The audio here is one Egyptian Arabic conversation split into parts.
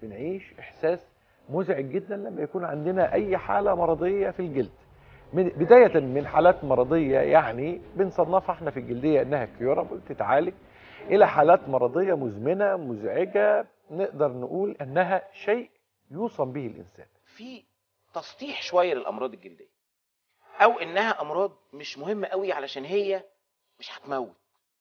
بنعيش احساس مزعج جدا لما يكون عندنا اي حاله مرضيه في الجلد من بدايه من حالات مرضيه يعني بنصنفها احنا في الجلديه انها كيورابل تتعالج الى حالات مرضيه مزمنه مزعجه نقدر نقول انها شيء يوصم به الانسان في تسطيح شويه للامراض الجلديه او انها امراض مش مهمه قوي علشان هي مش هتموت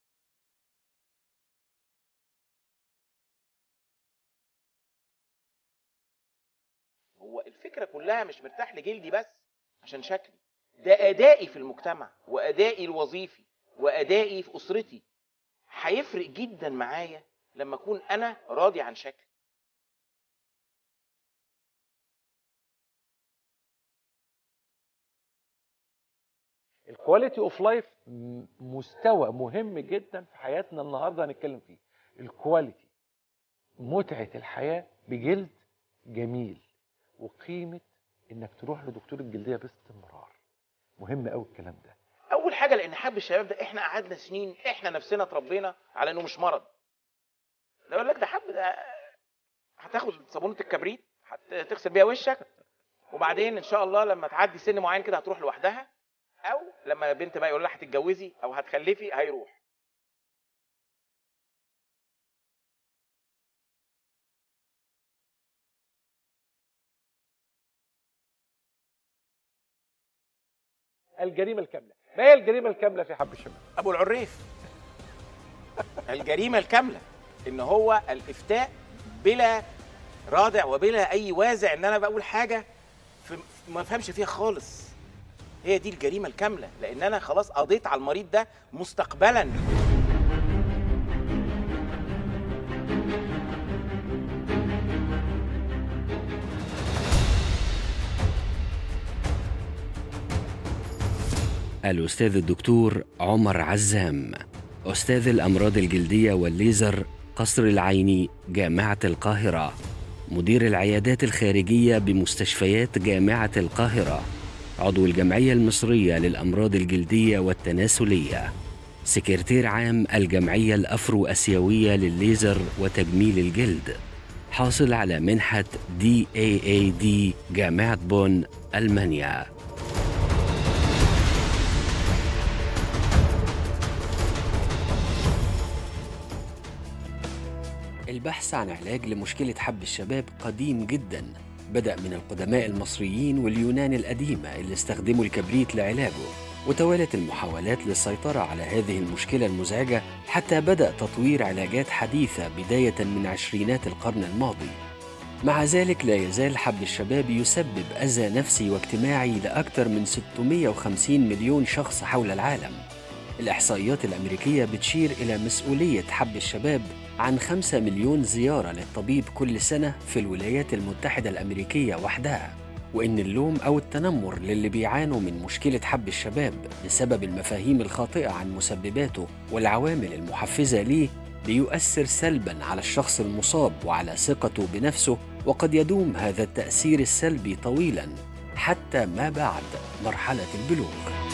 هو الفكره كلها مش مرتاح لجلدي بس عشان شكلي ده ادائي في المجتمع وادائي الوظيفي وادائي في اسرتي هيفرق جدا معايا لما اكون انا راضي عن شكلي الكواليتي اوف لايف مستوى مهم جدا في حياتنا النهارده هنتكلم فيه الكواليتي متعه الحياه بجلد جميل وقيمه انك تروح لدكتور الجلديه باستمرار مهم قوي الكلام ده اول حاجه لان حب الشباب ده احنا قعدنا سنين احنا نفسنا اتربينا على انه مش مرض ده يقول لك ده حب ده هتاخد صابونه الكبريت هتغسل بيها وشك وبعدين ان شاء الله لما تعدي سن معين كده هتروح لوحدها او لما بنت بقى يقول لها هتتجوزي او هتخلفي هيروح الجريمه الكامله ما هي الجريمه الكامله في حب الشباب ابو العريف الجريمه الكامله ان هو الافتاء بلا رادع وبلا اي وازع ان انا بقول حاجه في ما افهمش فيها خالص هي دي الجريمه الكامله لان انا خلاص قضيت على المريض ده مستقبلا الأستاذ الدكتور عمر عزام أستاذ الأمراض الجلدية والليزر قصر العيني جامعة القاهرة مدير العيادات الخارجية بمستشفيات جامعة القاهرة عضو الجمعية المصرية للأمراض الجلدية والتناسلية سكرتير عام الجمعية الأفرو أسيوية للليزر وتجميل الجلد حاصل على منحة دي اي اي دي جامعة بون ألمانيا البحث عن علاج لمشكلة حب الشباب قديم جدا بدأ من القدماء المصريين واليونان القديمة اللي استخدموا الكبريت لعلاجه وتوالت المحاولات للسيطرة على هذه المشكلة المزعجة حتى بدأ تطوير علاجات حديثة بداية من عشرينات القرن الماضي مع ذلك لا يزال حب الشباب يسبب أذى نفسي واجتماعي لأكثر من 650 مليون شخص حول العالم الإحصائيات الأمريكية بتشير إلى مسؤولية حب الشباب عن 5 مليون زيارة للطبيب كل سنة في الولايات المتحدة الأمريكية وحدها وإن اللوم أو التنمر للي بيعانوا من مشكلة حب الشباب بسبب المفاهيم الخاطئة عن مسبباته والعوامل المحفزة ليه بيؤثر سلبا على الشخص المصاب وعلى ثقته بنفسه وقد يدوم هذا التأثير السلبي طويلا حتى ما بعد مرحلة البلوغ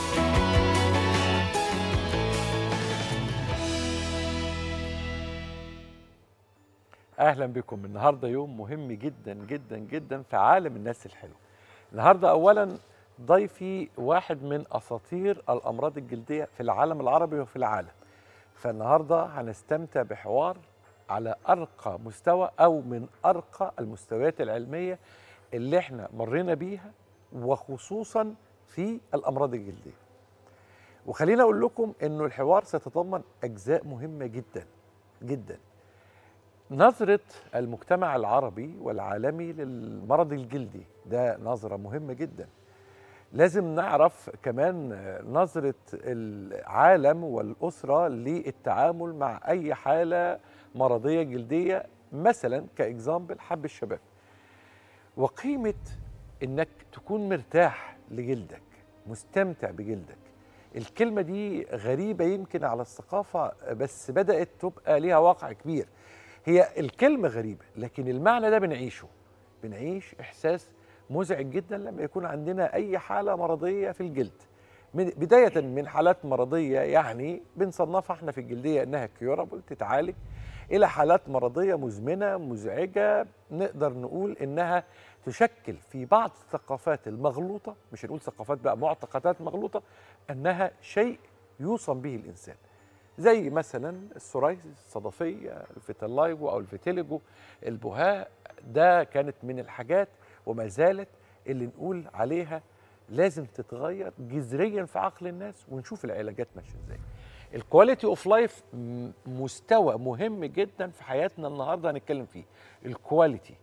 اهلا بكم النهارده يوم مهم جدا جدا جدا في عالم الناس الحلو النهارده اولا ضيفي واحد من اساطير الامراض الجلديه في العالم العربي وفي العالم فالنهارده هنستمتع بحوار على ارقى مستوى او من ارقى المستويات العلميه اللي احنا مرينا بيها وخصوصا في الامراض الجلديه وخليني اقول لكم انه الحوار سيتضمن اجزاء مهمه جدا جدا نظرة المجتمع العربي والعالمي للمرض الجلدي ده نظرة مهمة جدا لازم نعرف كمان نظرة العالم والأسرة للتعامل مع أي حالة مرضية جلدية مثلا كإكزامبل حب الشباب وقيمة إنك تكون مرتاح لجلدك مستمتع بجلدك الكلمة دي غريبة يمكن على الثقافة بس بدأت تبقى ليها واقع كبير هي الكلمة غريبة لكن المعنى ده بنعيشه بنعيش إحساس مزعج جدا لما يكون عندنا أي حالة مرضية في الجلد من بداية من حالات مرضية يعني بنصنفها احنا في الجلدية انها كيورابل تتعالج الى حالات مرضيه مزمنه مزعجه نقدر نقول انها تشكل في بعض الثقافات المغلوطه مش هنقول ثقافات بقى معتقدات مغلوطه انها شيء يوصم به الانسان زي مثلا السورايسيس الصدفيه الفيتيلايجو او الفيتيليجو البهاء ده كانت من الحاجات وما زالت اللي نقول عليها لازم تتغير جذريا في عقل الناس ونشوف العلاجات ماشيه ازاي الكواليتي اوف لايف مستوى مهم جدا في حياتنا النهارده هنتكلم فيه الكواليتي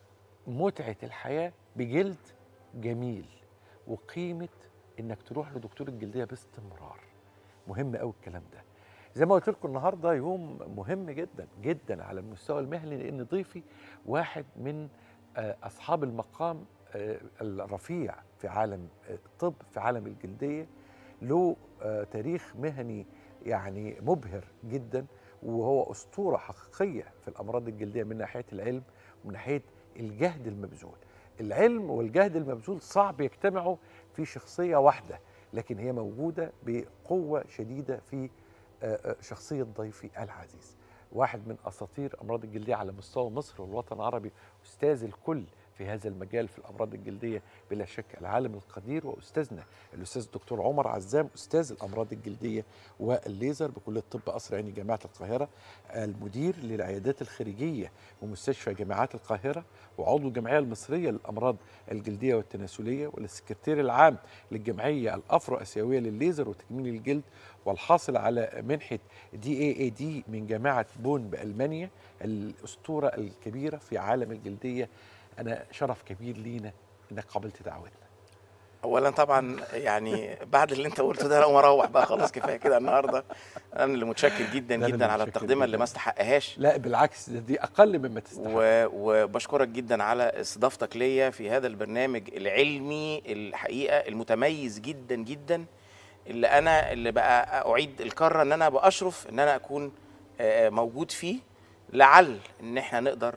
متعه الحياه بجلد جميل وقيمه انك تروح لدكتور الجلديه باستمرار مهم قوي الكلام ده زي ما قلت لكم النهارده يوم مهم جدا جدا على المستوى المهني لان ضيفي واحد من آه، اصحاب المقام آه، الرفيع في عالم آه، الطب في عالم الجلديه له آه، تاريخ مهني يعني مبهر جدا وهو اسطوره حقيقيه في الامراض الجلديه من ناحيه العلم ومن ناحيه الجهد المبذول العلم والجهد المبذول صعب يجتمعوا في شخصيه واحده لكن هي موجوده بقوه شديده في آه، آه، شخصيه ضيفي العزيز واحد من اساطير امراض الجلديه على مستوى مصر والوطن العربي استاذ الكل في هذا المجال في الامراض الجلديه بلا شك العالم القدير واستاذنا الاستاذ الدكتور عمر عزام استاذ الامراض الجلديه والليزر بكليه طب قصر عيني جامعه القاهره المدير للعيادات الخارجيه ومستشفى جامعات القاهره وعضو الجمعيه المصريه للامراض الجلديه والتناسليه والسكرتير العام للجمعيه الافرو اسيويه للليزر وتجميل الجلد والحاصل على منحه دي اي اي دي من جامعه بون بالمانيا الاسطوره الكبيره في عالم الجلديه انا شرف كبير لينا انك قبلت دعوتنا اولا طبعا يعني بعد اللي انت قلته ده انا اقوم اروح بقى خلاص كفايه كده النهارده انا اللي متشكر جدا ده أنا جدا على متشكر التقدمه اللي جداً. ما استحقهاش لا بالعكس ده دي اقل مما تستحق و- وبشكرك جدا على استضافتك ليا في هذا البرنامج العلمي الحقيقه المتميز جدا جدا اللي انا اللي بقى اعيد الكره ان انا باشرف ان انا اكون آه، موجود فيه لعل ان احنا نقدر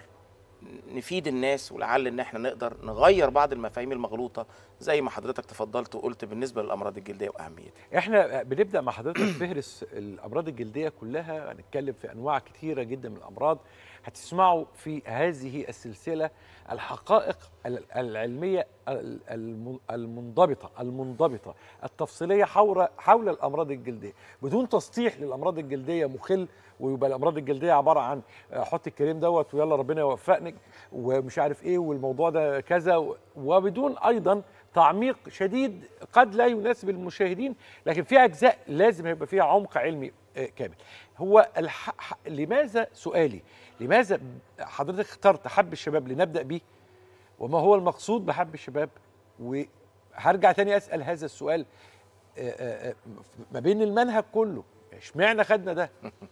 نفيد الناس ولعل ان احنا نقدر نغير بعض المفاهيم المغلوطه زي ما حضرتك تفضلت وقلت بالنسبه للامراض الجلديه واهميتها احنا بنبدا مع حضرتك فهرس الامراض الجلديه كلها هنتكلم في انواع كثيره جدا من الامراض هتسمعوا في هذه السلسله الحقائق ال- العلميه ال- الم- المنضبطه المنضبطه التفصيليه حول حول الامراض الجلديه بدون تسطيح للامراض الجلديه مخل ويبقى الامراض الجلديه عباره عن آه، حط الكريم دوت ويلا ربنا يوفقنك ومش عارف ايه والموضوع ده كذا و- وبدون ايضا تعميق شديد قد لا يناسب المشاهدين لكن في اجزاء لازم هيبقى فيها عمق علمي آه، كامل هو الح... ح- لماذا سؤالي لماذا حضرتك اخترت حب الشباب لنبدا بيه وما هو المقصود بحب الشباب وهرجع تاني اسال هذا السؤال آه، آه، آه، ما بين المنهج كله اشمعنى خدنا ده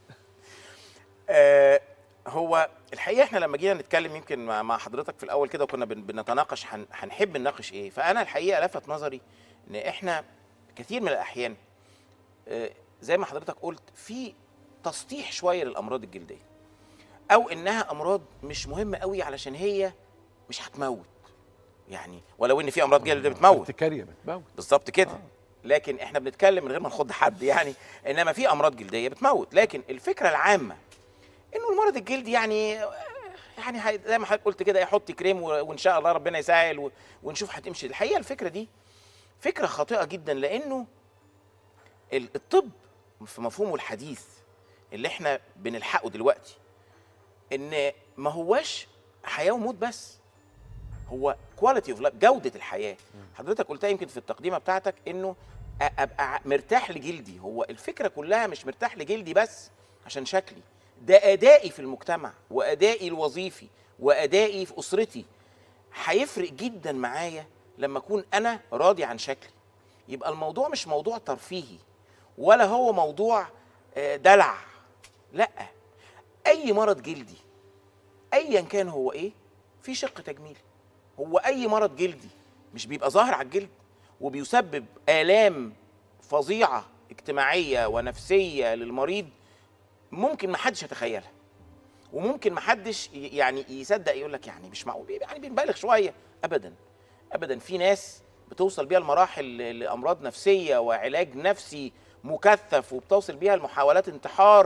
آه، هو الحقيقه احنا لما جينا نتكلم يمكن مع مع حضرتك في الاول كده وكنا بن- بنتناقش هن- هنحب نناقش ايه فانا الحقيقه لفت نظري ان احنا كثير من الاحيان آه، زي ما حضرتك قلت في تسطيح شويه للامراض الجلديه او انها امراض مش مهمه قوي علشان هي مش هتموت يعني ولو ان في امراض جلد بتموت ارتكاريه بتموت بالظبط كده لكن احنا بنتكلم من غير ما نخض حد يعني انما في امراض جلديه بتموت لكن الفكره العامه انه المرض الجلدي يعني يعني هي- زي ما حضرتك قلت كده يحط كريم و- وان شاء الله ربنا يسهل و- ونشوف هتمشي الحقيقه الفكره دي فكره خاطئه جدا لانه ال- الطب في مفهومه الحديث اللي احنا بنلحقه دلوقتي ان ما هواش حياه وموت بس هو كواليتي اوف لايف جوده الحياه حضرتك قلتها يمكن في التقديمه بتاعتك انه أ- ابقى ع- مرتاح لجلدي هو الفكره كلها مش مرتاح لجلدي بس عشان شكلي ده ادائي في المجتمع وادائي الوظيفي وادائي في اسرتي هيفرق جدا معايا لما اكون انا راضي عن شكلي يبقى الموضوع مش موضوع ترفيهي ولا هو موضوع آه، دلع لا اي مرض جلدي ايا كان هو ايه في شق تجميلي هو اي مرض جلدي مش بيبقى ظاهر على الجلد وبيسبب الام فظيعه اجتماعيه ونفسيه للمريض ممكن ما حدش يتخيلها وممكن ما حدش ي- يعني يصدق يقول لك يعني مش معقول يعني بنبالغ شويه ابدا ابدا في ناس بتوصل بيها المراحل ل- لامراض نفسيه وعلاج نفسي مكثف وبتوصل بيها لمحاولات انتحار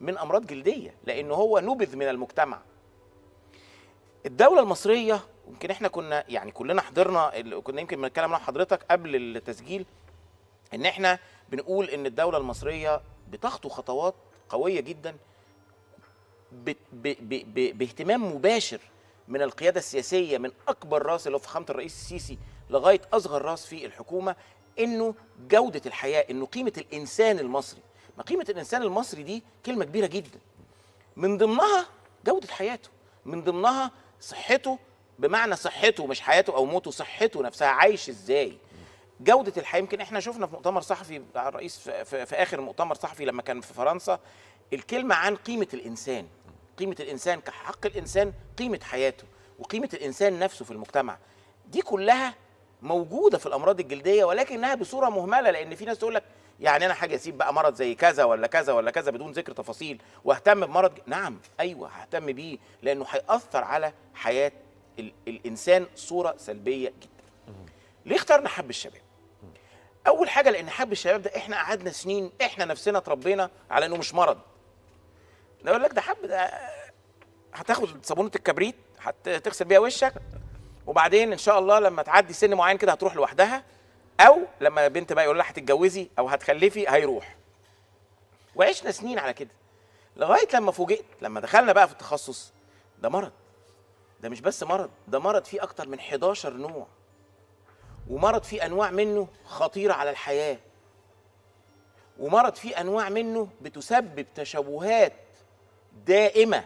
من امراض جلديه لانه هو نبذ من المجتمع الدوله المصريه يمكن احنا كنا يعني كلنا حضرنا ال- كنا يمكن بنتكلم مع حضرتك قبل التسجيل ان احنا بنقول ان الدوله المصريه بتخطو خطوات قويه جدا ب ب ب ب باهتمام مباشر من القياده السياسيه من اكبر راس اللي هو فخامه الرئيس السيسي لغايه اصغر راس في الحكومه انه جوده الحياه انه قيمه الانسان المصري ما قيمه الانسان المصري دي كلمه كبيره جدا من ضمنها جوده حياته من ضمنها صحته بمعنى صحته مش حياته او موته صحته نفسها عايش ازاي جوده الحياه يمكن احنا شفنا في مؤتمر صحفي بتاع الرئيس في, في, في اخر مؤتمر صحفي لما كان في فرنسا الكلمه عن قيمه الانسان قيمه الانسان كحق الانسان قيمه حياته وقيمه الانسان نفسه في المجتمع دي كلها موجوده في الامراض الجلديه ولكنها بصوره مهمله لان في ناس تقول لك يعني انا حاجه اسيب بقى مرض زي كذا ولا كذا ولا كذا بدون ذكر تفاصيل واهتم بمرض ج- نعم ايوه ههتم بيه لانه هياثر على حياه ال- الانسان صوره سلبيه جدا ليه اخترنا حب الشباب اول حاجه لان حب الشباب ده احنا قعدنا سنين احنا نفسنا اتربينا على انه مش مرض نقول لك ده حب ده هتاخد صابونه الكبريت هتغسل بيها وشك وبعدين ان شاء الله لما تعدي سن معين كده هتروح لوحدها او لما بنت بقى يقول لها هتتجوزي او هتخلفي هيروح وعشنا سنين على كده لغايه لما فوجئت لما دخلنا بقى في التخصص ده مرض ده مش بس مرض ده مرض فيه اكتر من 11 نوع ومرض فيه انواع منه خطيره على الحياه ومرض فيه انواع منه بتسبب تشوهات دائمه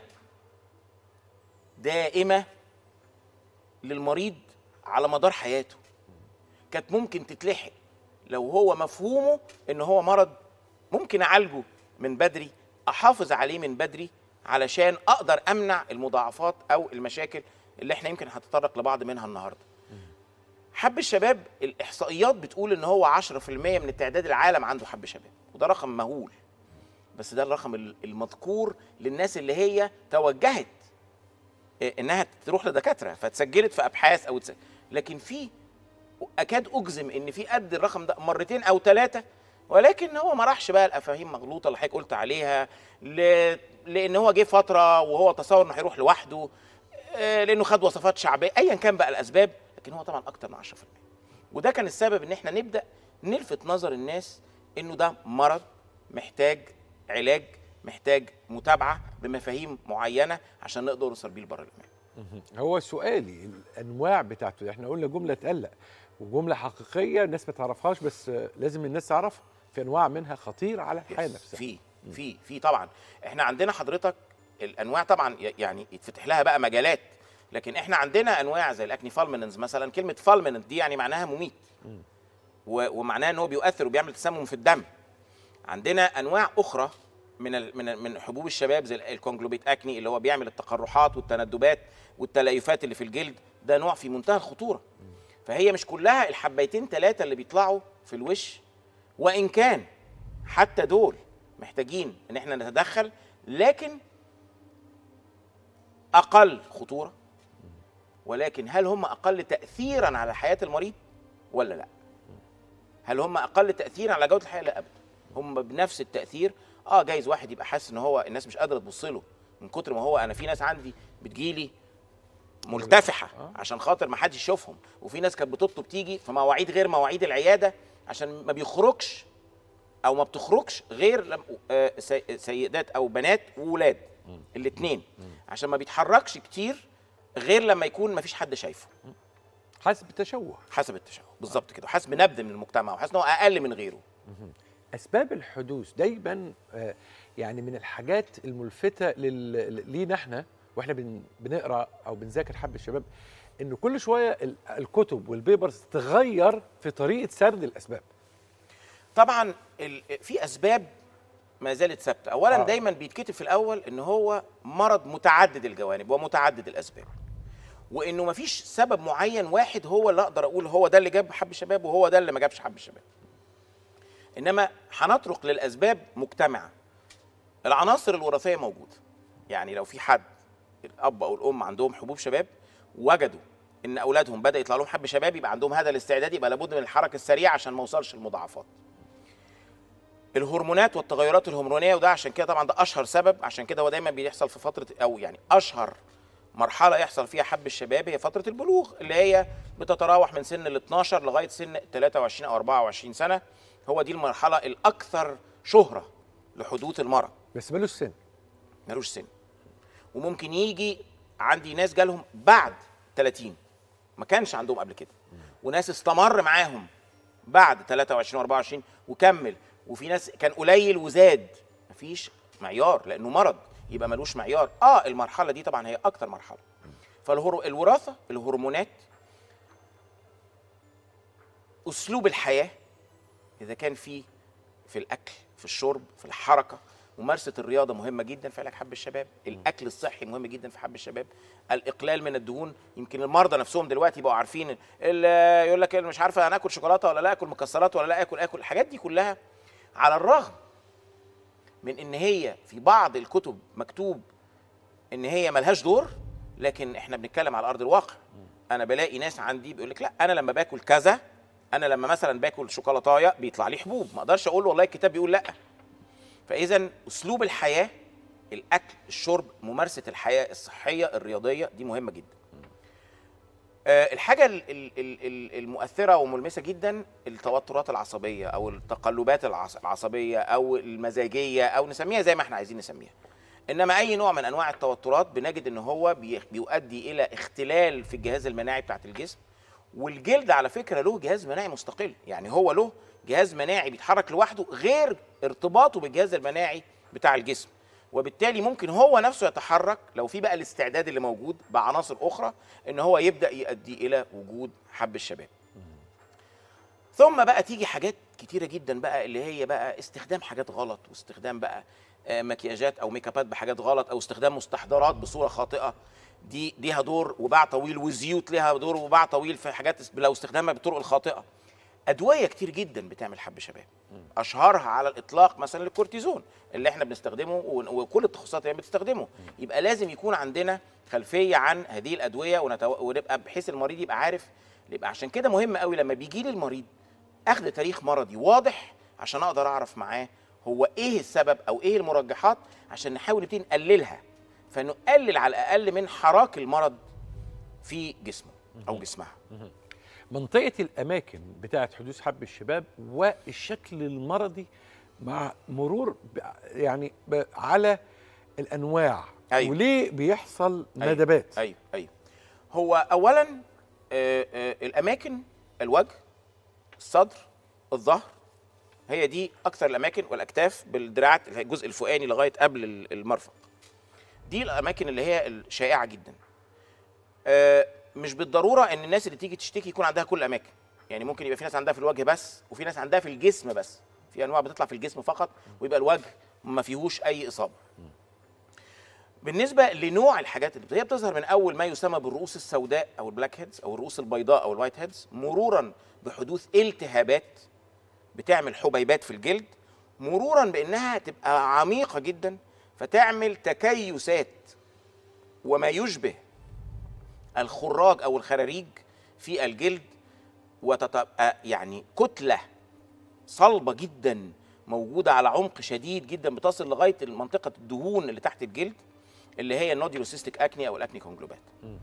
دائمه للمريض على مدار حياته كانت ممكن تتلحق لو هو مفهومه ان هو مرض ممكن اعالجه من بدري احافظ عليه من بدري علشان اقدر امنع المضاعفات او المشاكل اللي احنا يمكن هنتطرق لبعض منها النهارده حب الشباب الاحصائيات بتقول ان هو 10% من التعداد العالم عنده حب شباب وده رقم مهول بس ده الرقم ال- المذكور للناس اللي هي توجهت إيه، انها تروح لدكاتره فتسجلت في ابحاث او تس... لكن في اكاد اجزم ان في قد الرقم ده مرتين او ثلاثه ولكن هو ما راحش بقى الافاهيم مغلوطه اللي حضرتك قلت عليها ل... لان هو جه فتره وهو تصور انه هيروح لوحده آه، لانه خد وصفات شعبيه ايا كان بقى الاسباب لكن هو طبعا اكتر من 10% وده كان السبب ان احنا نبدا نلفت نظر الناس انه ده مرض محتاج علاج محتاج متابعه بمفاهيم معينه عشان نقدر نوصل بيه لبر الامان هو سؤالي الانواع بتاعته احنا قلنا جمله تقلق وجمله حقيقيه الناس ما تعرفهاش بس آه، لازم الناس تعرفها في انواع منها خطيره على الحياه يس، نفسها في في في طبعا احنا عندنا حضرتك الانواع طبعا ي- يعني يتفتح لها بقى مجالات لكن احنا عندنا انواع زي الاكني فالميننز مثلا كلمه فالميننت دي يعني معناها مميت و- ومعناها ان هو بيؤثر وبيعمل تسمم في الدم عندنا انواع اخرى من ال من ال من حبوب الشباب زي الكونجلوبيت اكني اللي هو بيعمل التقرحات والتندبات والتليفات اللي في الجلد ده نوع في منتهى الخطوره فهي مش كلها الحبيتين ثلاثه اللي بيطلعوا في الوش وان كان حتى دول محتاجين ان احنا نتدخل لكن اقل خطوره ولكن هل هم اقل تاثيرا على حياه المريض ولا لا هل هم اقل تاثيرا على جوده الحياه لا ابدا هم بنفس التاثير اه جايز واحد يبقى حاسس ان هو الناس مش قادره تبص له من كتر ما هو انا في ناس عندي بتجيلي ملتفحه آه. عشان خاطر ما حدش يشوفهم وفي ناس كانت بتطلب تيجي في مواعيد غير مواعيد العياده عشان ما بيخرجش او ما بتخرجش غير لم آه، سي- سيدات او بنات وولاد الاثنين عشان ما بيتحركش كتير غير لما يكون ما فيش حد شايفه حاسس بالتشوه حسب التشوه بالظبط كده حاسس بنبذ من المجتمع وحاسس ان هو اقل من غيره اسباب الحدوث دايما آه، يعني من الحاجات الملفته لل- لينا احنا واحنا بن- بنقرا او بنذاكر حب الشباب ان كل شويه ال- الكتب والبيبرز تغير في طريقه سرد الاسباب طبعا ال- في اسباب ما زالت ثابته اولا آه. آه. دايما بيتكتب في الاول ان هو مرض متعدد الجوانب ومتعدد الاسباب وانه ما فيش سبب معين واحد هو اللي اقدر اقول هو ده اللي جاب حب الشباب وهو ده اللي ما جابش حب الشباب انما هنطرق للاسباب مجتمعه العناصر الوراثيه موجوده يعني لو في حد الاب او الام عندهم حبوب شباب وجدوا ان اولادهم بدا يطلع لهم حب شباب يبقى عندهم هذا الاستعداد يبقى لابد من الحركه السريعه عشان ما اوصلش المضاعفات الهرمونات والتغيرات الهرمونيه وده عشان كده طبعا ده اشهر سبب عشان كده هو دايما بيحصل في فتره او يعني اشهر مرحله يحصل فيها حب الشباب هي فتره البلوغ اللي هي بتتراوح من سن ال 12 لغايه سن 23 او 24 سنه هو دي المرحله الاكثر شهره لحدوث المرض بس ملوش سن ملوش سن وممكن يجي عندي ناس جالهم بعد 30 ما كانش عندهم قبل كده وناس استمر معاهم بعد 23 و24 وكمل وفي ناس كان قليل وزاد مفيش معيار لانه مرض يبقى ملوش معيار اه المرحله دي طبعا هي اكتر مرحله فالوراثه الهرمونات اسلوب الحياه اذا كان في في الاكل في الشرب في الحركه ممارسه الرياضه مهمه جدا في علاج حب الشباب الاكل الصحي مهم جدا في حب الشباب الاقلال من الدهون يمكن المرضى نفسهم دلوقتي بقوا عارفين ال- يقول لك مش عارفه انا اكل شوكولاته ولا لا اكل مكسرات ولا لا اكل اكل الحاجات دي كلها على الرغم من ان هي في بعض الكتب مكتوب ان هي ملهاش دور لكن احنا بنتكلم على ارض الواقع انا بلاقي ناس عندي بيقول لك لا انا لما باكل كذا انا لما مثلا باكل شوكولاتايه بيطلع لي حبوب ما اقدرش اقول له والله الكتاب بيقول لا فاذا اسلوب الحياه الاكل الشرب ممارسه الحياه الصحيه الرياضيه دي مهمه جدا آه، الحاجه ال- ال- ال- ال- المؤثره وملمسه جدا التوترات العصبيه او التقلبات العص- العصبيه او المزاجيه او نسميها زي ما احنا عايزين نسميها انما اي نوع من انواع التوترات بنجد ان هو بي- بيؤدي الى اختلال في الجهاز المناعي بتاعت الجسم والجلد على فكره له جهاز مناعي مستقل يعني هو له جهاز مناعي بيتحرك لوحده غير ارتباطه بالجهاز المناعي بتاع الجسم وبالتالي ممكن هو نفسه يتحرك لو في بقى الاستعداد اللي موجود بعناصر اخرى ان هو يبدا يؤدي الى وجود حب الشباب ثم بقى تيجي حاجات كتيره جدا بقى اللي هي بقى استخدام حاجات غلط واستخدام بقى آه، مكياجات او ميك ابات بحاجات غلط او استخدام مستحضرات بصوره خاطئه دي ليها دور وباع طويل وزيوت ليها دور وباع طويل في حاجات اس- لو استخدامها بالطرق الخاطئه ادويه كتير جدا بتعمل حب شباب اشهرها على الاطلاق مثلا الكورتيزون اللي احنا بنستخدمه ون- وكل التخصصات اللي بتستخدمه يبقى لازم يكون عندنا خلفيه عن هذه الادويه ونتو... ونبقى بحيث المريض يبقى عارف يبقى عشان كده مهم قوي لما بيجي لي المريض اخذ تاريخ مرضي واضح عشان اقدر اعرف معاه هو ايه السبب او ايه المرجحات عشان نحاول نبتدي نقللها فنقلل على الاقل من حراك المرض في جسمه او جسمها منطقة الأماكن بتاعة حدوث حب الشباب والشكل المرضي مع مرور ب- يعني ب- على الأنواع أيوة. وليه بيحصل أيوة. ندبات ايوه ايوه هو اولا آه، آه، الاماكن الوجه الصدر الظهر هي دي اكثر الاماكن والاكتاف بالدراعات اللي هي الجزء الفوقاني لغايه قبل ال- المرفق دي الاماكن اللي هي الشائعه جدا آه، مش بالضروره ان الناس اللي تيجي تشتكي يكون عندها كل الاماكن يعني ممكن يبقى في ناس عندها في الوجه بس وفي ناس عندها في الجسم بس في انواع بتطلع في الجسم فقط ويبقى الوجه ما فيهوش اي اصابه بالنسبه لنوع الحاجات اللي هي بتظهر من اول ما يسمى بالرؤوس السوداء او البلاك هيدز او الرؤوس البيضاء او الوايت هيدز مرورا بحدوث التهابات بتعمل حبيبات في الجلد مرورا بانها تبقى عميقه جدا فتعمل تكيسات وما يشبه الخراج او الخراريج في الجلد وتبقى يعني كتله صلبه جدا موجوده على عمق شديد جدا بتصل لغايه منطقه الدهون اللي تحت الجلد اللي هي النوديولوسيستيك اكني او الاكني كونجلوبات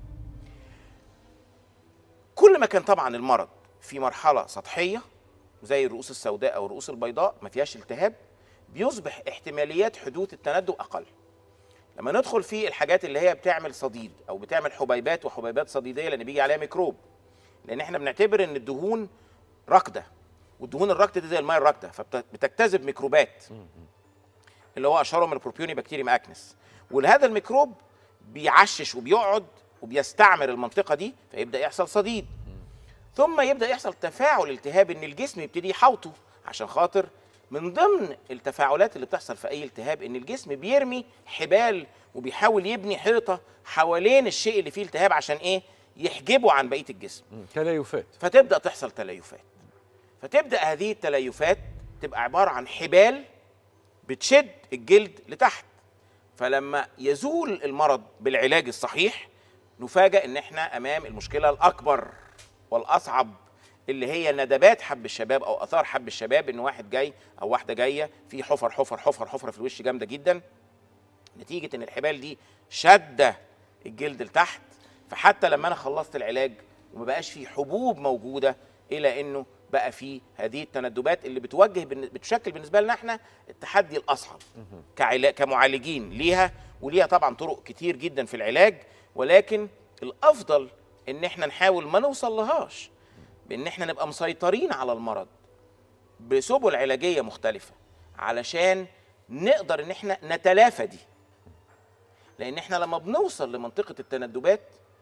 كل ما كان طبعا المرض في مرحله سطحيه زي الرؤوس السوداء او الرؤوس البيضاء ما فيهاش التهاب بيصبح احتماليات حدوث التندم اقل لما ندخل في الحاجات اللي هي بتعمل صديد او بتعمل حبيبات وحبيبات صديديه لان بيجي عليها ميكروب لان احنا بنعتبر ان الدهون راكده والدهون الراكده دي زي الميه الراكده فبتجتذب ميكروبات اللي هو اشهرهم البروبيوني بكتيريم اكنس ولهذا الميكروب بيعشش وبيقعد وبيستعمر المنطقه دي فيبدا يحصل صديد ثم يبدا يحصل تفاعل التهاب ان الجسم يبتدي يحوطه عشان خاطر من ضمن التفاعلات اللي بتحصل في اي التهاب ان الجسم بيرمي حبال وبيحاول يبني حيطه حوالين الشيء اللي فيه التهاب عشان ايه يحجبه عن بقيه الجسم مم. تليفات فتبدا تحصل تليفات فتبدا هذه التليفات تبقى عباره عن حبال بتشد الجلد لتحت فلما يزول المرض بالعلاج الصحيح نفاجأ ان احنا امام المشكله الاكبر والاصعب اللي هي ندبات حب الشباب او اثار حب الشباب ان واحد جاي او واحده جايه في حفر حفر حفر حفره في الوش جامده جدا نتيجه ان الحبال دي شاده الجلد لتحت فحتى لما انا خلصت العلاج وما بقاش فيه حبوب موجوده الى انه بقى فيه هذه التندبات اللي بتوجه بالن- بتشكل بالنسبه لنا احنا التحدي الاصعب كعلا- كمعالجين ليها وليها طبعا طرق كتير جدا في العلاج ولكن الافضل ان احنا نحاول ما نوصل لهاش بان احنا نبقى مسيطرين على المرض بسبل علاجيه مختلفه علشان نقدر ان احنا نتلافى دي لان احنا لما بنوصل لمنطقه التندبات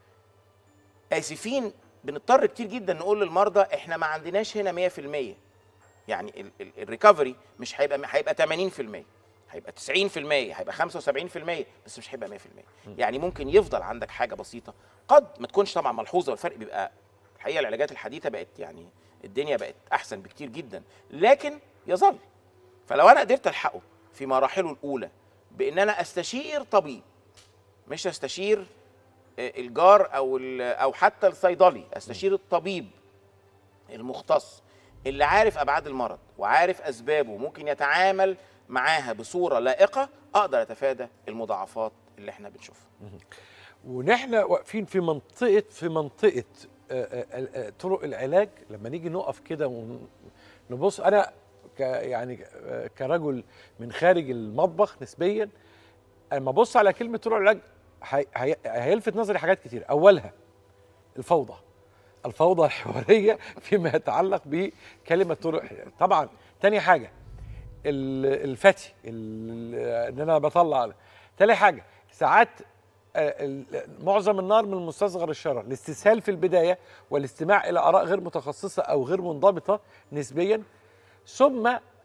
اسفين بنضطر كتير جدا نقول للمرضى احنا ما عندناش هنا 100% يعني ال- ال- الريكفري مش هيبقى هيبقى 80% هيبقى 90% هيبقى 75% بس مش هيبقى 100% يعني ممكن يفضل عندك حاجه بسيطه قد ما تكونش طبعا ملحوظه والفرق بيبقى الحقيقه العلاجات الحديثه بقت يعني الدنيا بقت احسن بكتير جدا لكن يظل فلو انا قدرت الحقه في مراحله الاولى بان انا استشير طبيب مش استشير آه، الجار او ال- او حتى الصيدلي استشير الطبيب المختص اللي عارف ابعاد المرض وعارف اسبابه ممكن يتعامل معاها بصوره لائقه اقدر اتفادى المضاعفات اللي احنا بنشوفها ونحن واقفين في منطقه في منطقه آه، آه، آه، طرق العلاج لما نيجي نقف كده ونبص انا ك يعني آه، كرجل من خارج المطبخ نسبيا لما ابص على كلمه طرق العلاج هي- هي- هيلفت نظري حاجات كتير اولها الفوضى الفوضى الحواريه فيما يتعلق بكلمه طرق العلاج. طبعا تاني حاجه ال- الفتي ال- ان انا بطلع تاني حاجه ساعات آه، ال- معظم النار من مستصغر الشرر الاستسهال في البدايه والاستماع الى اراء غير متخصصه او غير منضبطه نسبيا ثم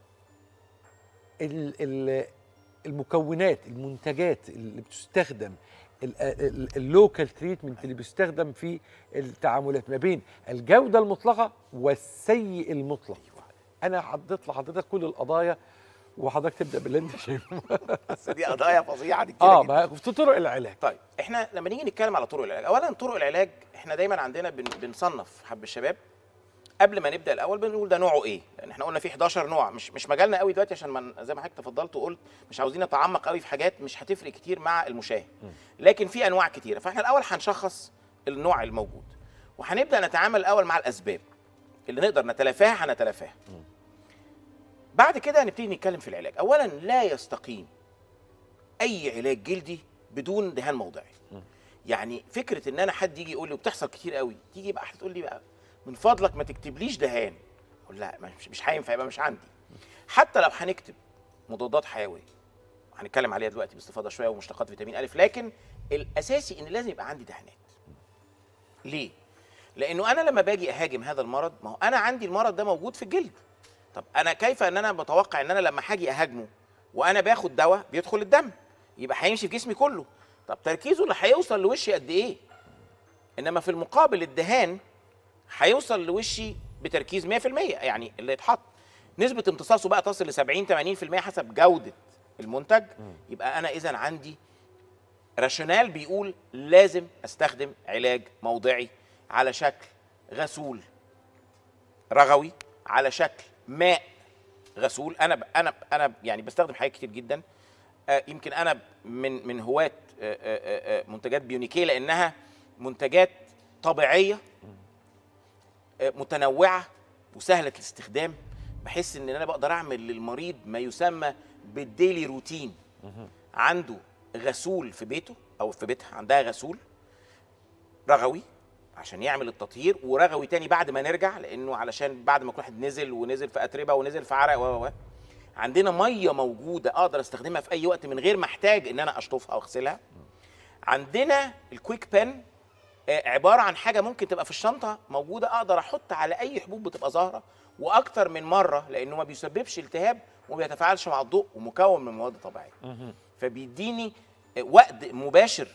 ال- ال- المكونات المنتجات اللي بتستخدم اللوكال تريتمنت اللي بيستخدم في التعاملات ما بين الجوده المطلقه والسيء المطلق انا حطيت لحضرتك كل القضايا وحضرتك تبدا باللي انت شايفه بس دي قضايا فظيعه دي كده اه جدا. ما في طرق العلاج طيب احنا لما نيجي نتكلم على طرق العلاج اولا طرق العلاج احنا دايما عندنا بن بنصنف حب الشباب قبل ما نبدا الاول بنقول ده نوعه ايه لان احنا قلنا في 11 نوع مش مش مجالنا قوي دلوقتي عشان ما زي ما حضرتك تفضلت وقلت مش عاوزين نتعمق قوي في حاجات مش هتفرق كتير مع المشاهد لكن في انواع كتيره فاحنا الاول هنشخص النوع الموجود وهنبدا نتعامل الاول مع الاسباب اللي نقدر نتلافاها هنتلافاها بعد كده هنبتدي نتكلم في العلاج اولا لا يستقيم اي علاج جلدي بدون دهان موضعي يعني فكره ان انا حد يجي يقول لي وبتحصل كتير قوي تيجي بقى تقول لي بقى من فضلك ما تكتبليش دهان اقول لا مش مش هينفع يبقى مش عندي حتى لو هنكتب مضادات حيويه هنتكلم عليها دلوقتي باستفاضه شويه ومشتقات فيتامين الف لكن الاساسي ان لازم يبقى عندي دهانات ليه لانه انا لما باجي اهاجم هذا المرض ما هو انا عندي المرض ده موجود في الجلد طب انا كيف ان انا بتوقع ان انا لما هاجي اهاجمه وانا باخد دواء بيدخل الدم يبقى هيمشي في جسمي كله طب تركيزه اللي هيوصل لوشي قد ايه انما في المقابل الدهان هيوصل لوشي بتركيز 100% يعني اللي يتحط نسبة امتصاصه بقى تصل ل 70 80% حسب جودة المنتج يبقى انا اذا عندي راشونال بيقول لازم استخدم علاج موضعي على شكل غسول رغوي على شكل ماء غسول انا ب انا ب انا ب يعني بستخدم حاجات كتير جدا آه يمكن انا من من هواة آه آه آه منتجات بيونيكيه لانها منتجات طبيعيه آه متنوعه وسهله الاستخدام بحس ان انا بقدر اعمل للمريض ما يسمى بالديلي روتين عنده غسول في بيته او في بيتها عندها غسول رغوي عشان يعمل التطهير ورغوي تاني بعد ما نرجع لانه علشان بعد ما كل واحد نزل ونزل في اتربه ونزل في عرق و و و عندنا ميه موجوده اقدر استخدمها في اي وقت من غير ما احتاج ان انا اشطفها او اغسلها عندنا الكويك بان آه، عباره عن حاجه ممكن تبقى في الشنطه موجوده اقدر احط على اي حبوب بتبقى ظاهره واكتر من مره لانه ما بيسببش التهاب وما بيتفاعلش مع الضوء ومكون من مواد طبيعيه فبيديني وقت مباشر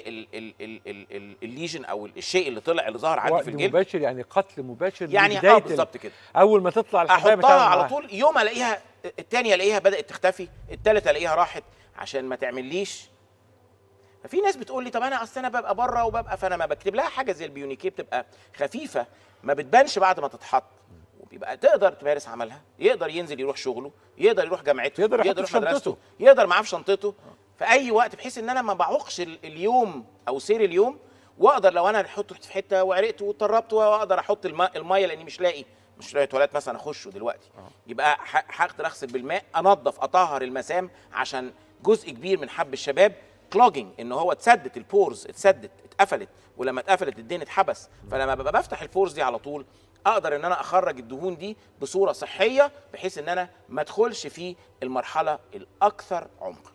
للليجن او الشيء اللي طلع اللي ظهر عندي وقت في الجلد مباشر يعني قتل مباشر يعني لبداية اه ال- بالظبط كده اول ما تطلع الحبايه احطها بتعمل على معاها. طول يوم الاقيها التانية الاقيها بدات تختفي التالتة الاقيها راحت عشان ما تعمليش ففي ناس بتقول لي طب انا اصل انا ببقى بره وببقى فانا ما بكتب لها حاجه زي البيونيكيه بتبقى خفيفه ما بتبانش بعد ما تتحط وبيبقى تقدر تمارس عملها يقدر ينزل يروح شغله يقدر يروح جامعته يقدر يحط يقدر في يروح مدرسته شنطته. يقدر معاه في شنطته في اي وقت بحيث ان انا ما بعوقش ال- اليوم او سير اليوم واقدر لو انا احطه في حته وعرقت واضطربت واقدر احط الماء الميه لاني مش لاقي مش لاقي تواليت مثلا اخشه دلوقتي يبقى ح- هقدر اغسل بالماء انظف اطهر المسام عشان جزء كبير من حب الشباب كلوجينج ان هو اتسدت البورز اتسدت اتقفلت ولما اتقفلت الدين اتحبس فلما ببقى بفتح البورز دي على طول اقدر ان انا اخرج الدهون دي بصوره صحيه بحيث ان انا ما ادخلش في المرحله الاكثر عمقا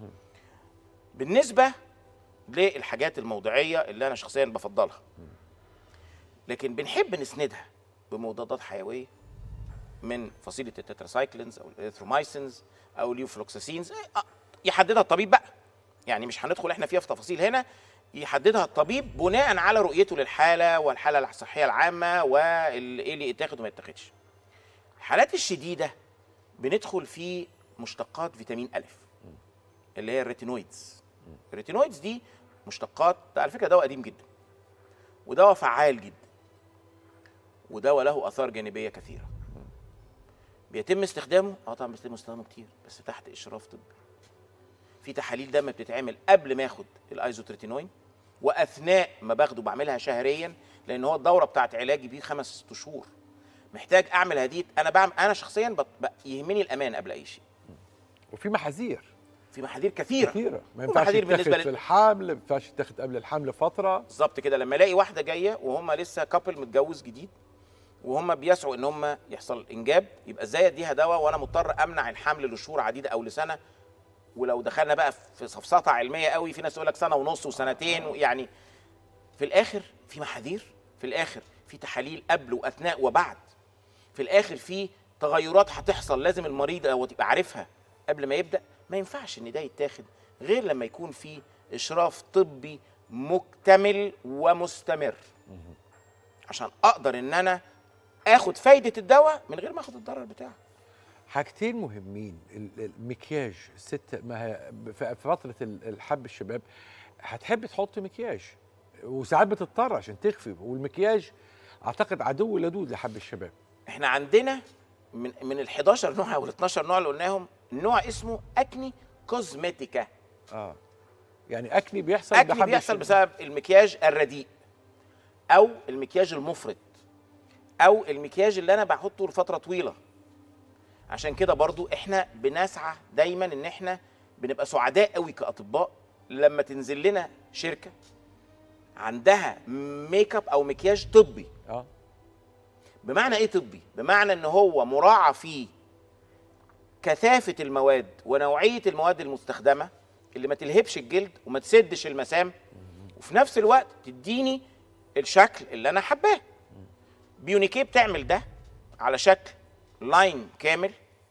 بالنسبه للحاجات الموضعيه اللي انا شخصيا بفضلها لكن بنحب نسندها بمضادات حيويه من فصيله التتراسايكلينز او الاريثرومايسينز او اليوفلوكساسينز آه، يحددها الطبيب بقى يعني مش هندخل احنا فيها في تفاصيل هنا يحددها الطبيب بناء على رؤيته للحاله والحاله الصحيه العامه وايه اللي يتاخد وما يتاخدش الحالات الشديده بندخل في مشتقات فيتامين الف اللي هي الريتينويدز الريتينويدز دي مشتقات ده على فكره دواء قديم جدا ودواء فعال جدا ودواء له اثار جانبيه كثيره بيتم استخدامه اه طبعا بيتم استخدامه كتير بس تحت اشراف طبي في تحاليل دم بتتعمل قبل ما اخد الايزوتريتينوين واثناء ما باخده بعملها شهريا لان هو الدوره بتاعت علاجي بيه خمس ست شهور محتاج اعمل هديه انا بعمل انا شخصيا بط... ب... يهمني الامان قبل اي شيء وفي محاذير في محاذير كثيره كثيره ما ينفعش ومحاذير يتاخد بالنسبة في لل- الحمل ما ينفعش يتاخد قبل الحمل فتره بالظبط كده لما الاقي واحده جايه وهم لسه كابل متجوز جديد وهم بيسعوا ان هم يحصل انجاب يبقى ازاي اديها دواء وانا مضطر امنع الحمل لشهور عديده او لسنه ولو دخلنا بقى في سفسطه علميه قوي في ناس يقول لك سنه ونص وسنتين يعني في الاخر في محاذير في الاخر في تحاليل قبل واثناء وبعد في الاخر في تغيرات هتحصل لازم المريض هو تبقى عارفها قبل ما يبدا ما ينفعش ان ده يتاخد غير لما يكون في اشراف طبي مكتمل ومستمر عشان اقدر ان انا اخد فايده الدواء من غير ما اخد الضرر بتاعه حاجتين مهمين ال- المكياج الست ما هي في في فتره ال- الحب الشباب هتحب تحط مكياج وساعات بتضطر عشان تخفي والمكياج اعتقد عدو لدود لحب الشباب احنا عندنا من من ال 11 نوع او ال 12 نوع اللي قلناهم نوع اسمه اكني كوزمتيكا اه يعني اكني بيحصل اكني بحب بيحصل الشباب. بسبب المكياج الرديء او المكياج المفرط او المكياج اللي انا بحطه لفتره طويله عشان كده برضو احنا بنسعى دايما ان احنا بنبقى سعداء قوي كاطباء لما تنزل لنا شركه عندها ميك اب او مكياج طبي اه بمعنى ايه طبي بمعنى ان هو مراعى فيه كثافه المواد ونوعيه المواد المستخدمه اللي ما تلهبش الجلد وما تسدش المسام وفي نفس الوقت تديني الشكل اللي انا حباه بيونيكيه بتعمل ده على شكل لاين كامل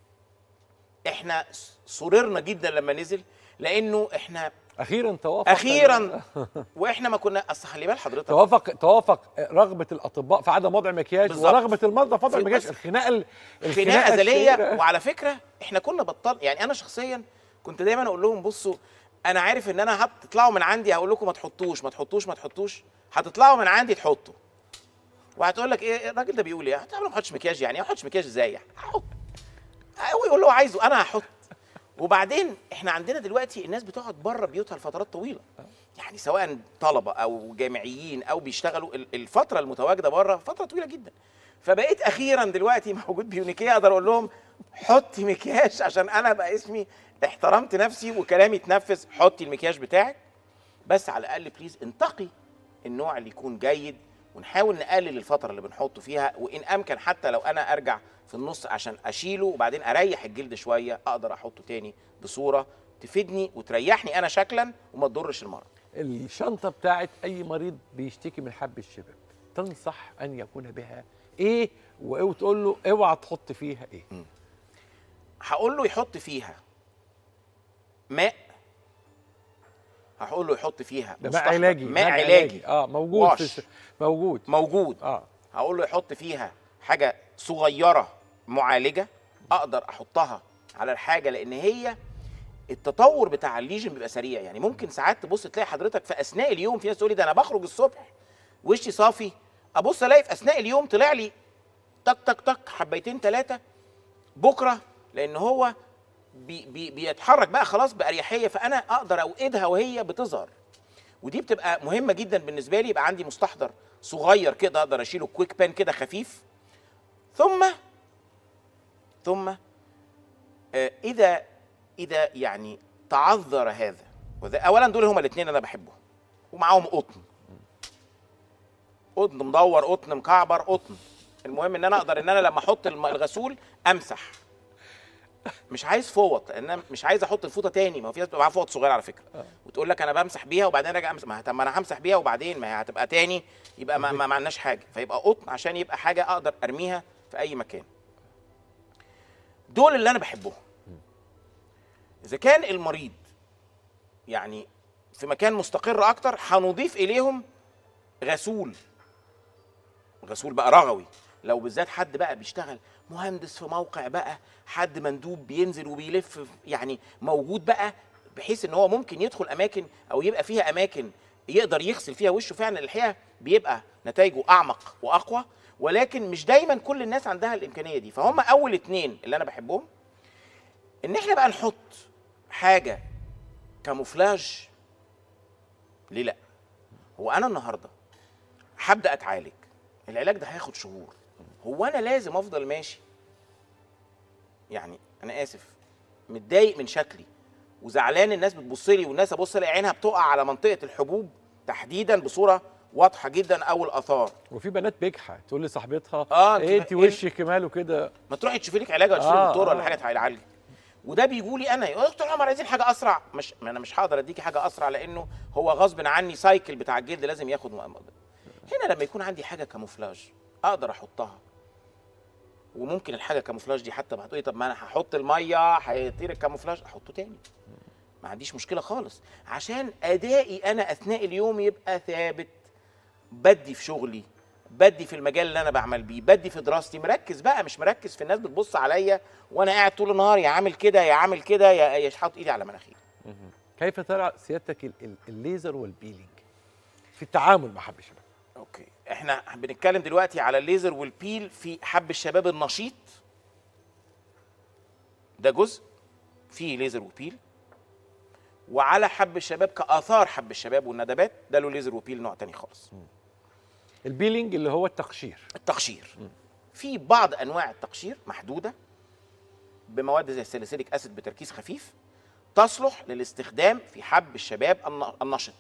احنا سررنا جدا لما نزل لانه احنا اخيرا توافق اخيرا واحنا ما كنا اصل خلي بال حضرتك توافق توافق رغبه الاطباء في عدم وضع مكياج بالظبط. ورغبه المرضى في وضع في- المكياج بس- الخناقه ال- خناقه ازليه الشهيرة. وعلى فكره احنا كنا بطل يعني انا شخصيا كنت دايما اقول لهم بصوا انا عارف ان انا هتطلعوا من عندي هقول لكم ما تحطوش ما تحطوش ما تحطوش هتطلعوا من عندي تحطوا وهتقول لك ايه الراجل ده بيقول ايه هتعمل ما احطش مكياج يعني ما احطش مكياج ازاي يعني هحط هو يقول له عايزه انا هحط وبعدين احنا عندنا دلوقتي الناس بتقعد بره بيوتها لفترات طويله يعني سواء طلبه او جامعيين او بيشتغلوا ال- الفتره المتواجده بره فتره طويله جدا فبقيت اخيرا دلوقتي موجود بيونيكيه اقدر اقول لهم حطي مكياج عشان انا بقى اسمي احترمت نفسي وكلامي اتنفذ حطي المكياج بتاعك بس على الاقل بليز انتقي النوع اللي يكون جيد ونحاول نقلل الفتره اللي بنحطه فيها وان امكن حتى لو انا ارجع في النص عشان اشيله وبعدين اريح الجلد شويه اقدر احطه تاني بصوره تفيدني وتريحني انا شكلا وما تضرش المرض الشنطه بتاعت اي مريض بيشتكي من حب الشباب تنصح ان يكون بها ايه وايه وتقول له اوعى تحط فيها ايه هقول له يحط فيها ماء هقول له يحط فيها ده ماء مستحضر- علاجي ماء علاجي اه موجود في واش. الس- موجود موجود اه هقول له يحط فيها حاجه صغيره معالجه اقدر احطها على الحاجه لان هي التطور بتاع الليجن بيبقى سريع يعني ممكن ساعات تبص تلاقي حضرتك في اثناء اليوم في ناس تقول لي ده انا بخرج الصبح وشي صافي ابص الاقي في اثناء اليوم طلع لي تك تك تك حبيتين ثلاثه بكره لان هو بي بي بيتحرك بقى خلاص باريحيه فانا اقدر اوقدها وهي بتظهر ودي بتبقى مهمه جدا بالنسبه لي يبقى عندي مستحضر صغير كده اقدر اشيله كويك بان كده خفيف ثم ثم آه، اذا اذا يعني تعذر هذا وذا اولا دول هما الاثنين انا بحبهم ومعاهم قطن قطن مدور قطن مكعبر قطن المهم ان انا اقدر ان انا لما احط الم- الغسول امسح مش عايز فوط لان انا مش عايز احط الفوطه تاني ما هو في ناس بتبقى معاها فوط صغيره على فكره وتقول لك انا بمسح بيها وبعدين راجع امسح ما طب ما انا همسح بيها وبعدين ما هي هتبقى تاني يبقى ما, ما معناش حاجه فيبقى قطن عشان يبقى حاجه اقدر ارميها في اي مكان دول اللي انا بحبهم اذا كان المريض يعني في مكان مستقر اكتر هنضيف اليهم غسول غسول بقى رغوي لو بالذات حد بقى بيشتغل مهندس في موقع بقى حد مندوب بينزل وبيلف يعني موجود بقى بحيث ان هو ممكن يدخل اماكن او يبقى فيها اماكن يقدر يغسل فيها وشه فعلا الحقيقه بيبقى نتائجه اعمق واقوى ولكن مش دايما كل الناس عندها الامكانيه دي فهم اول اتنين اللي انا بحبهم ان احنا بقى نحط حاجه كاموفلاج ليه لا هو انا النهارده هبدا اتعالج العلاج ده هياخد شهور هو انا لازم افضل ماشي يعني انا اسف متضايق من شكلي وزعلان الناس بتبص لي والناس ابص الاقي عينها بتقع على منطقه الحبوب تحديدا بصوره واضحه جدا او الاثار وفي بنات بجحة تقول لصاحبتها آه، أنت ايه انت إيه؟ وشك ماله كده ما تروحي تشوفي لك علاج ولا تشوفي آه، دكتور ولا آه. حاجه تعالجك وده بيجوا لي انا يا دكتور عمر عايزين حاجه اسرع مش ما انا مش هقدر اديكي حاجه اسرع لانه هو غصب عني سايكل بتاع الجلد لازم ياخد م- هنا لما يكون عندي حاجه كاموفلاج اقدر احطها وممكن الحاجه كاموفلاج دي حتى هتقولي طب ما انا هحط الميه هيطير الكاموفلاج احطه تاني ما عنديش مشكله خالص عشان ادائي انا اثناء اليوم يبقى ثابت بدي في شغلي بدي في المجال اللي انا بعمل بيه بدي في دراستي مركز بقى مش مركز في الناس بتبص عليا وانا قاعد طول النهار يا عامل كده يا عامل كده يا يا حاطط ايدي على مناخيري كيف ترى سيادتك ال- ال- الليزر والبيلينج في التعامل مع حب الشباب اوكي احنا بنتكلم دلوقتي على الليزر والبيل في حب الشباب النشيط ده جزء فيه ليزر وبيل وعلى حب الشباب كاثار حب الشباب والندبات ده له ليزر وبيل نوع تاني خالص البيلينج اللي هو التقشير التقشير في بعض انواع التقشير محدوده بمواد زي الساليسيليك اسيد بتركيز خفيف تصلح للاستخدام في حب الشباب الن- النشط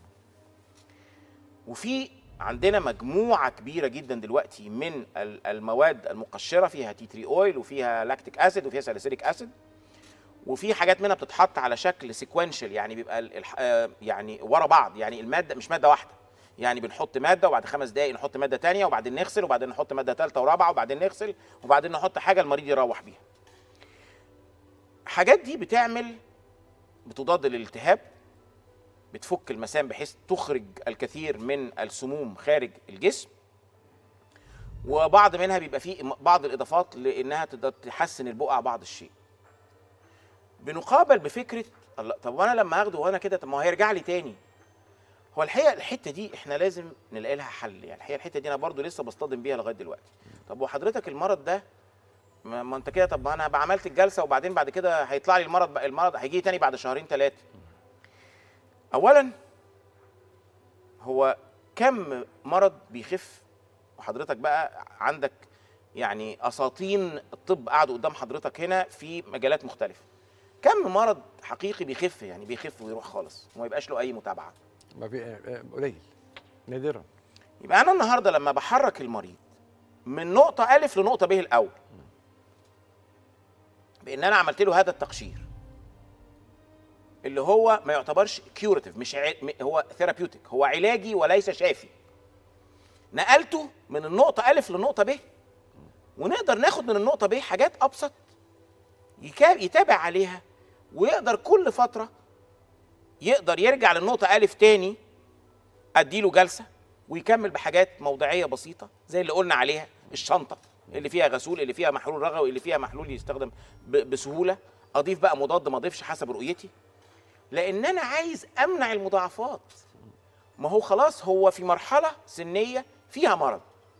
وفي عندنا مجموعه كبيره جدا دلوقتي من ال- المواد المقشره فيها تي تري اويل وفيها لاكتيك اسيد وفيها ساليسيليك اسيد وفي حاجات منها بتتحط على شكل سيكونشال يعني بيبقى ال- الح- آه يعني ورا بعض يعني الماده مش ماده واحده يعني بنحط ماده وبعد خمس دقائق نحط ماده تانية وبعدين نغسل وبعدين نحط ماده ثالثه ورابعه وبعدين نغسل وبعدين نحط حاجه المريض يروح بيها الحاجات دي بتعمل بتضاد الالتهاب بتفك المسام بحيث تخرج الكثير من السموم خارج الجسم وبعض منها بيبقى فيه بعض الاضافات لانها تقدر تحسن البقع بعض الشيء بنقابل بفكره الله طب وانا لما هاخده وانا كده طب ما هو هيرجع لي تاني هو الحقيقه الحته دي احنا لازم نلاقي لها حل يعني الحقيقه الحته دي انا برضو لسه بصطدم بيها لغايه دلوقتي طب وحضرتك المرض ده ما ما انت كده طب ما انا بقى عملت الجلسه وبعدين بعد كده هيطلع لي المرض بقى المرض هيجي لي تاني بعد شهرين ثلاثه اولا هو كم مرض بيخف وحضرتك بقى عندك يعني اساطين الطب قعدوا قدام حضرتك هنا في مجالات مختلفه كم مرض حقيقي بيخف يعني بيخف ويروح خالص وما يبقاش له اي متابعه ما في آه، قليل نادرا يبقى انا النهارده لما بحرك المريض من نقطه الف لنقطه ب الاول بان انا عملت له هذا التقشير اللي هو ما يعتبرش كيوريتيف مش ع... م- هو ثيرابيوتيك هو علاجي وليس شافي نقلته من النقطه الف للنقطه ب ونقدر ناخد من النقطه ب حاجات ابسط يكا- يتابع عليها ويقدر كل فتره يقدر يرجع للنقطه الف تاني اديله جلسه ويكمل بحاجات موضعيه بسيطه زي اللي قلنا عليها الشنطه اللي فيها غسول اللي فيها محلول رغوي اللي فيها محلول يستخدم ب- بسهوله اضيف بقى مضاد ما اضيفش حسب رؤيتي لان انا عايز امنع المضاعفات ما هو خلاص هو في مرحله سنيه فيها مرض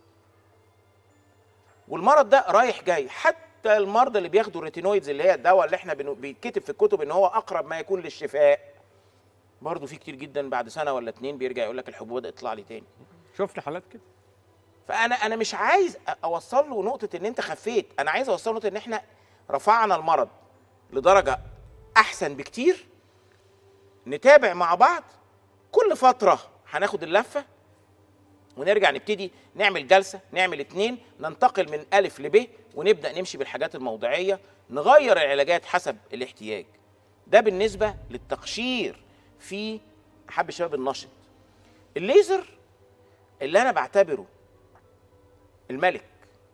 والمرض ده رايح جاي حتى المرضى اللي بياخدوا الريتينويدز اللي هي الدواء اللي احنا بنو- بيتكتب في الكتب ان هو اقرب ما يكون للشفاء برضه في كتير جدا بعد سنه ولا اتنين بيرجع يقول لك الحبوب بدات تطلع لي تاني شفت حالات كده فانا انا مش عايز أ- اوصل له نقطه ان انت خفيت انا عايز اوصل له نقطه ان احنا رفعنا المرض لدرجه احسن بكتير نتابع مع بعض كل فتره هناخد اللفه ونرجع نبتدي نعمل جلسه نعمل اتنين ننتقل من الف لب ونبدا نمشي بالحاجات الموضعيه نغير العلاجات حسب الاحتياج ده بالنسبه للتقشير في حب الشباب النشط الليزر اللي انا بعتبره الملك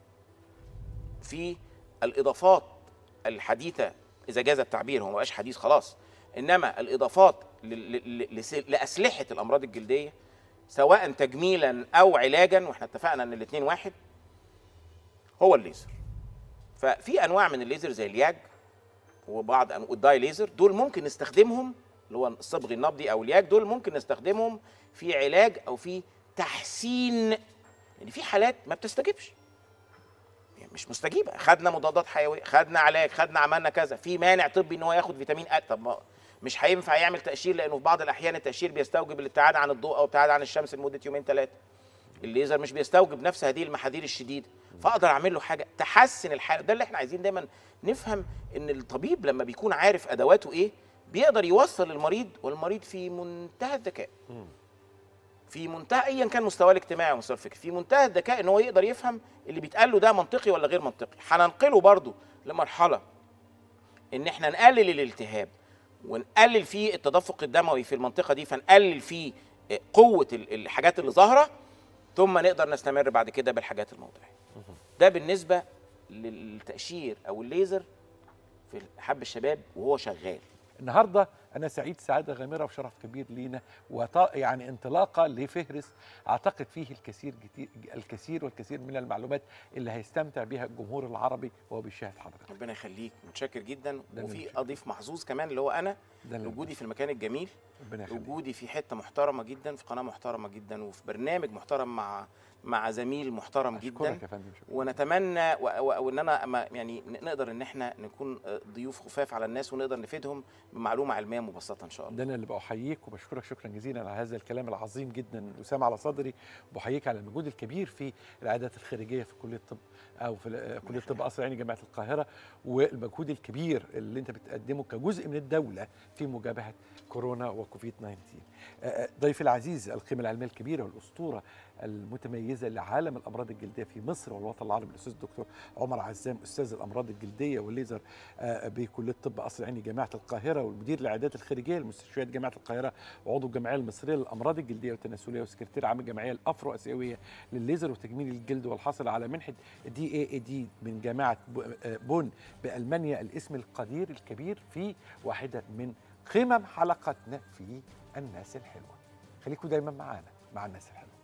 في الاضافات الحديثه اذا جاز التعبير هو ما بقاش حديث خلاص انما الاضافات ل- ل- لس- لاسلحه الامراض الجلديه سواء تجميلا او علاجا واحنا اتفقنا ان الاثنين واحد هو الليزر ففي انواع من الليزر زي الياج وبعض أنواع الداي ليزر دول ممكن نستخدمهم اللي هو الصبغ النبضي او الياج دول ممكن نستخدمهم في علاج او في تحسين لان في حالات ما بتستجيبش يعني مش مستجيبه خدنا مضادات حيويه خدنا علاج خدنا عملنا كذا في مانع طبي ان هو ياخد فيتامين أ طب ما مش هينفع يعمل تقشير لانه في بعض الاحيان التقشير بيستوجب الابتعاد عن الضوء او الابتعاد عن الشمس لمده يومين ثلاثه الليزر مش بيستوجب نفس هذه المحاذير الشديده فاقدر اعمل له حاجه تحسن الحاله ده اللي احنا عايزين دايما نفهم ان الطبيب لما بيكون عارف ادواته ايه بيقدر يوصل للمريض والمريض في منتهى الذكاء في منتهى ايا كان مستواه الاجتماعي ومستواه الفكري في منتهى الذكاء ان هو يقدر يفهم اللي بيتقال له ده منطقي ولا غير منطقي هننقله برضه لمرحله ان احنا نقلل الالتهاب ونقلل فيه التدفق الدموي في المنطقه دي فنقلل فيه قوه ال- الحاجات اللي ظاهره ثم نقدر نستمر بعد كده بالحاجات الموضعيه ده بالنسبه للتقشير او الليزر في حب الشباب وهو شغال النهارده انا سعيد سعاده غامره وشرف كبير لينا وط... يعني انطلاقه لفهرس اعتقد فيه الكثير جدي... الكثير والكثير من المعلومات اللي هيستمتع بها الجمهور العربي وهو بيشاهد حضرتك ربنا يخليك متشكر جدا ده اللي وفي متشكر. اضيف محظوظ كمان اللي هو انا ده اللي- وجودي في المكان الجميل ربنا يخليك وجودي في حته محترمه جدا في قناه محترمه جدا وفي برنامج محترم مع مع زميل محترم جدا اشكرك يا فندم شكرا ونتمنى و- و- وان انا أما يعني ن- نقدر ان احنا نكون آه، ضيوف خفاف على الناس ونقدر نفيدهم بمعلومه علميه مبسطه ان شاء الله ده انا اللي بحييك وبشكرك شكرا جزيلا على هذا الكلام العظيم جدا وسام على صدري وبحييك على المجهود الكبير في العيادات الخارجيه في كليه الطب او في ال- كليه الطب قصر عيني جامعه القاهره والمجهود الكبير اللي انت بتقدمه كجزء من الدوله في مجابهه كورونا وكوفيد 19 آه، آه، ضيفي العزيز القيمه العلميه الكبيره والاسطوره المتميزه لعالم الامراض الجلديه في مصر والوطن العربي الاستاذ الدكتور عمر عزام استاذ الامراض الجلديه والليزر آه، بكليه طب قصر عيني جامعه القاهره والمدير العيادات الخارجيه لمستشفيات جامعه القاهره وعضو الجمعيه المصريه للامراض الجلديه والتناسليه وسكرتير عام الجمعيه الافرو اسيويه للليزر وتجميل الجلد والحاصل على منحه دي اي اي دي من جامعه ب- آه، بون بالمانيا الاسم القدير الكبير في واحده من قمم حلقتنا في الناس الحلوه خليكم دايما معانا مع الناس الحلوه